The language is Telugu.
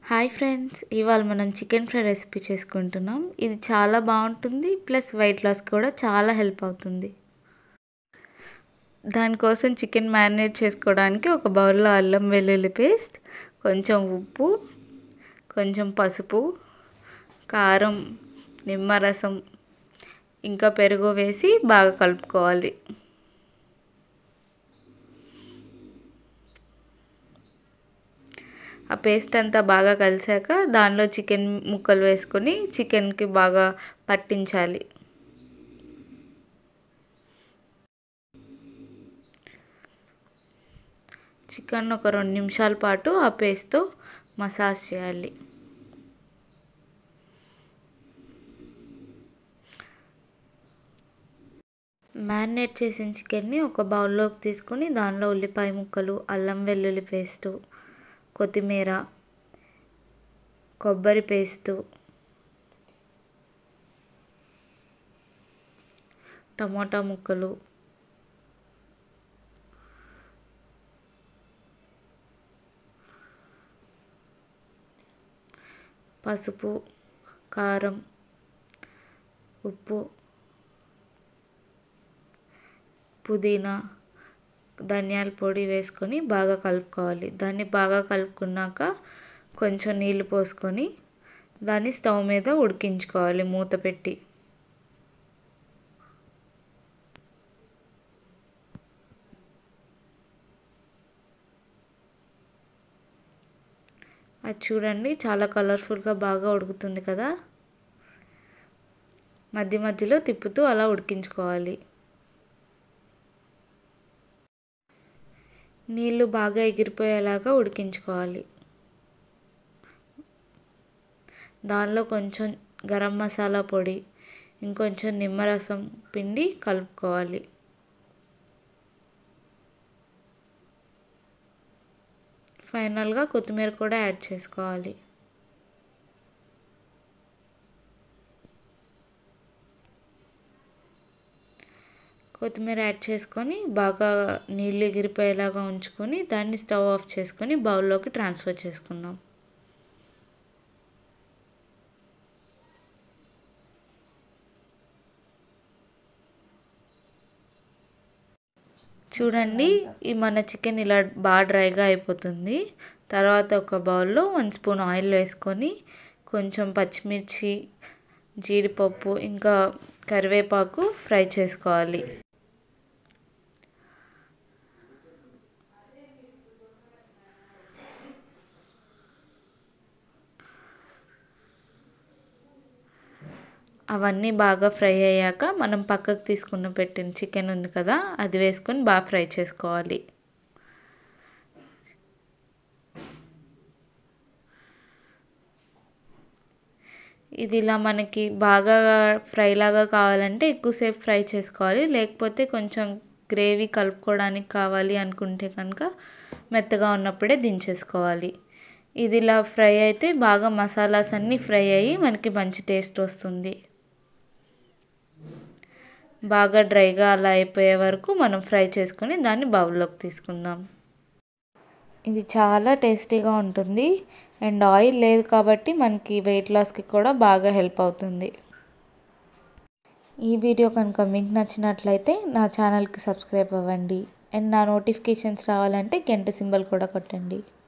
హాయ్ ఫ్రెండ్స్ ఇవాళ మనం చికెన్ ఫ్రై రెసిపీ చేసుకుంటున్నాం ఇది చాలా బాగుంటుంది ప్లస్ వెయిట్ లాస్ కూడా చాలా హెల్ప్ అవుతుంది దానికోసం చికెన్ మ్యారినేట్ చేసుకోవడానికి ఒక బౌల్లో అల్లం వెల్లుల్లి పేస్ట్ కొంచెం ఉప్పు కొంచెం పసుపు కారం నిమ్మరసం ఇంకా పెరుగు వేసి బాగా కలుపుకోవాలి ఆ పేస్ట్ అంతా బాగా కలిసాక దానిలో చికెన్ ముక్కలు వేసుకొని చికెన్కి బాగా పట్టించాలి చికెన్ ఒక రెండు నిమిషాల పాటు ఆ పేస్ట్తో మసాజ్ చేయాలి మ్యారినేట్ చేసిన చికెన్ని ఒక బౌల్లోకి తీసుకొని దానిలో ఉల్లిపాయ ముక్కలు అల్లం వెల్లుల్లి పేస్టు కొత్తిమీర కొబ్బరి పేస్టు టమోటా ముక్కలు పసుపు కారం ఉప్పు పుదీనా ధనియాల పొడి వేసుకొని బాగా కలుపుకోవాలి దాన్ని బాగా కలుపుకున్నాక కొంచెం నీళ్ళు పోసుకొని దాన్ని స్టవ్ మీద ఉడికించుకోవాలి మూత పెట్టి అది చూడండి చాలా కలర్ఫుల్గా బాగా ఉడుకుతుంది కదా మధ్య మధ్యలో తిప్పుతూ అలా ఉడికించుకోవాలి నీళ్ళు బాగా ఎగిరిపోయేలాగా ఉడికించుకోవాలి దానిలో కొంచెం గరం మసాలా పొడి ఇంకొంచెం నిమ్మరసం పిండి కలుపుకోవాలి ఫైనల్గా కొత్తిమీర కూడా యాడ్ చేసుకోవాలి కొత్తిమీర యాడ్ చేసుకొని బాగా నీళ్ళు ఎగిరిపోయేలాగా ఉంచుకొని దాన్ని స్టవ్ ఆఫ్ చేసుకొని బౌల్లోకి ట్రాన్స్ఫర్ చేసుకుందాం చూడండి ఈ మన చికెన్ ఇలా బాగా డ్రైగా అయిపోతుంది తర్వాత ఒక బౌల్లో వన్ స్పూన్ ఆయిల్ వేసుకొని కొంచెం పచ్చిమిర్చి జీడిపప్పు ఇంకా కరివేపాకు ఫ్రై చేసుకోవాలి అవన్నీ బాగా ఫ్రై అయ్యాక మనం పక్కకు తీసుకున్న పెట్టిన చికెన్ ఉంది కదా అది వేసుకొని బాగా ఫ్రై చేసుకోవాలి ఇది ఇలా మనకి బాగా ఫ్రై లాగా కావాలంటే ఎక్కువసేపు ఫ్రై చేసుకోవాలి లేకపోతే కొంచెం గ్రేవీ కలుపుకోవడానికి కావాలి అనుకుంటే కనుక మెత్తగా ఉన్నప్పుడే దించేసుకోవాలి ఇది ఇలా ఫ్రై అయితే బాగా మసాలాస్ అన్నీ ఫ్రై అయ్యి మనకి మంచి టేస్ట్ వస్తుంది బాగా డ్రైగా అలా అయిపోయే వరకు మనం ఫ్రై చేసుకొని దాన్ని బౌల్లోకి తీసుకుందాం ఇది చాలా టేస్టీగా ఉంటుంది అండ్ ఆయిల్ లేదు కాబట్టి మనకి వెయిట్ లాస్కి కూడా బాగా హెల్ప్ అవుతుంది ఈ వీడియో కనుక మీకు నచ్చినట్లయితే నా ఛానల్కి సబ్స్క్రైబ్ అవ్వండి అండ్ నా నోటిఫికేషన్స్ రావాలంటే గంట సింబల్ కూడా కొట్టండి